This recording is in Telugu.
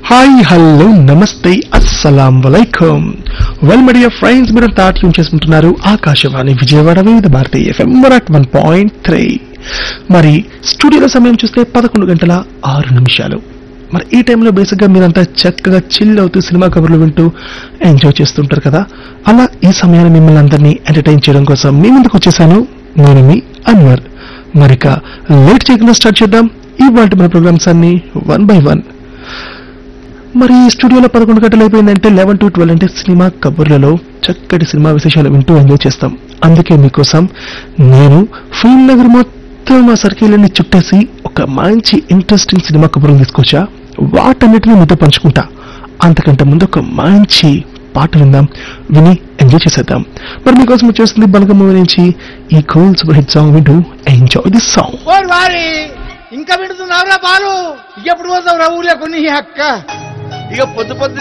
హాయ్ హలో నమస్తే అస్సలాం వలైకుం వెల్ మీడియా ఫ్రెండ్స్ మీరు ట్యూన్ చేసుకుంటున్నారు Akashvani Vijayawada Vividh Bharati FM one point three మరి స్టూడియోలో సమయం చూస్తే పదకొండు గంటల ఆరు నిమిషాలు మరి ఈ టైంలో బేసిక్గా మీరంతా చక్కగా చిల్ అవుతూ సినిమా కబుర్లు వింటూ ఎంజాయ్ చేస్తుంటారు కదా అలా ఈ సమయాన్ని మిమ్మల్ని అందరినీ ఎంటర్టైన్ చేయడం కోసం మీ ముందుకు వచ్చేసాను నేను మీ అన్వర్ మరిక లేట్ చేయకుండా స్టార్ట్ చేద్దాం ఇవాళ మన ప్రోగ్రామ్స్ అన్ని వన్ బై వన్ మరి ఈ స్టూడియోలో పదకొండు గంటలు అయిపోయిందంటే లెవెన్ టు ట్వెల్వ్ అంటే సినిమా కబుర్లలో చక్కటి సినిమా విశేషాలు వింటూ ఎంజాయ్ చేస్తాం అందుకే మీకోసం నేను ఫిల్మ్ నగర్ మొత్తం మా సర్కిల్ని చుట్టేసి ఒక మంచి ఇంట్రెస్టింగ్ సినిమా కబుర్లు తీసుకొచ్చా వాటన్నిటిని మీతో పంచుకుంటా అంతకంటే ముందు ఒక మంచి పాట విందాం విని ఎంజాయ్ చేసేద్దాం మరి మీకోసం వచ్చేస్తుంది బలగ మూవీ నుంచి ఈ కోల్ సూపర్ హిట్ సాంగ్ వింటూ ఎంజాయ్ ది సాంగ్ ఓరి వారి ఇంకా వింటున్నావురా బాలు ఎప్పుడు పోతావు రా ఊర్లో కొన్ని అక్క ఇక పొద్దు పొద్దు